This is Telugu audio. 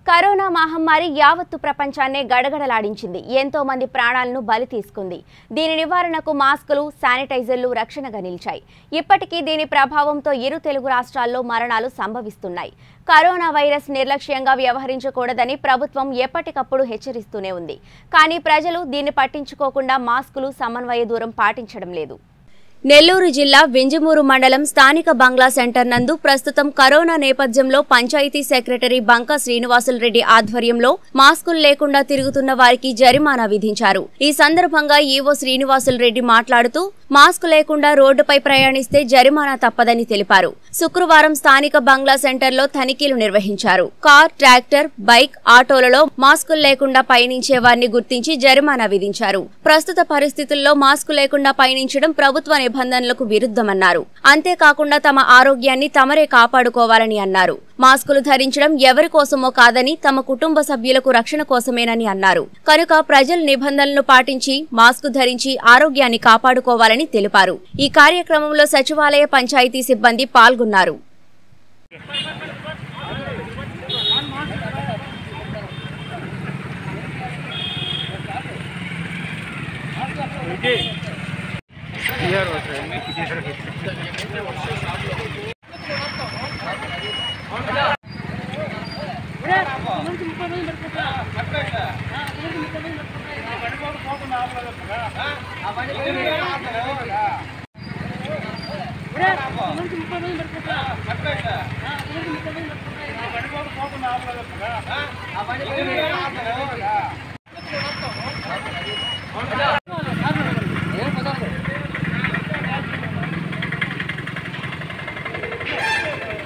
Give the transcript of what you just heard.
కరోనా మహమ్మారి యావత్తు ప్రపంచాన్నే గడగడలాడించింది ఎంతో మంది ప్రాణాలను బలి తీసుకుంది దీని నివారణకు మాస్కులు శానిటైజర్లు రక్షణగా నిలిచాయి ఇప్పటికీ దీని ప్రభావంతో ఇరు తెలుగు రాష్ట్రాల్లో మరణాలు సంభవిస్తున్నాయి కరోనా వైరస్ నిర్లక్ష్యంగా వ్యవహరించకూడదని ప్రభుత్వం ఎప్పటికప్పుడు హెచ్చరిస్తూనే ఉంది కానీ ప్రజలు దీన్ని పట్టించుకోకుండా మాస్కులు సమన్వయ దూరం పాటించడం లేదు నెల్లూరు జిల్లా వింజమూరు మండలం స్థానిక బంగ్లా సెంటర్ నందు ప్రస్తుతం కరోనా నేపథ్యంలో పంచాయతీ సెక్రటరీ బంకా శ్రీనివాసులు రెడ్డి ఆధ్వర్యంలో మాస్కులు లేకుండా తిరుగుతున్న వారికి జరిమానా విధించారు ఈ సందర్భంగా ఈవో శ్రీనివాసులు రెడ్డి మాట్లాడుతూ మాస్క్ లేకుండా రోడ్డుపై ప్రయాణిస్తే జరిమానా తప్పదని తెలిపారు శుక్రవారం స్థానిక బంగ్లా సెంటర్లో తనిఖీలు నిర్వహించారు కార్ ట్రాక్టర్ బైక్ ఆటోలలో మాస్కులు లేకుండా పయనించే వారిని గుర్తించి జరిమానా విధించారు ప్రస్తుత పరిస్థితుల్లో మాస్కు లేకుండా పయనించడం ప్రభుత్వ నిబంధనలకు విరుద్ధమన్నారు అంతేకాకుండా తమ ఆరోగ్యాన్ని తమరే కాపాడుకోవాలని అన్నారు మాస్కులు ధరించడం ఎవరి కోసమో కాదని తమ కుటుంబ సభ్యులకు రక్షణ కోసమేనని అన్నారు కనుక ప్రజలు నిబంధనలను పాటించి మాస్కు ధరించి ఆరోగ్యాన్ని కాపాడుకోవాలని తెలిపారు ఈ కార్యక్రమంలో సచివాలయ పంచాయతీ సిబ్బంది పాల్గొన్నారు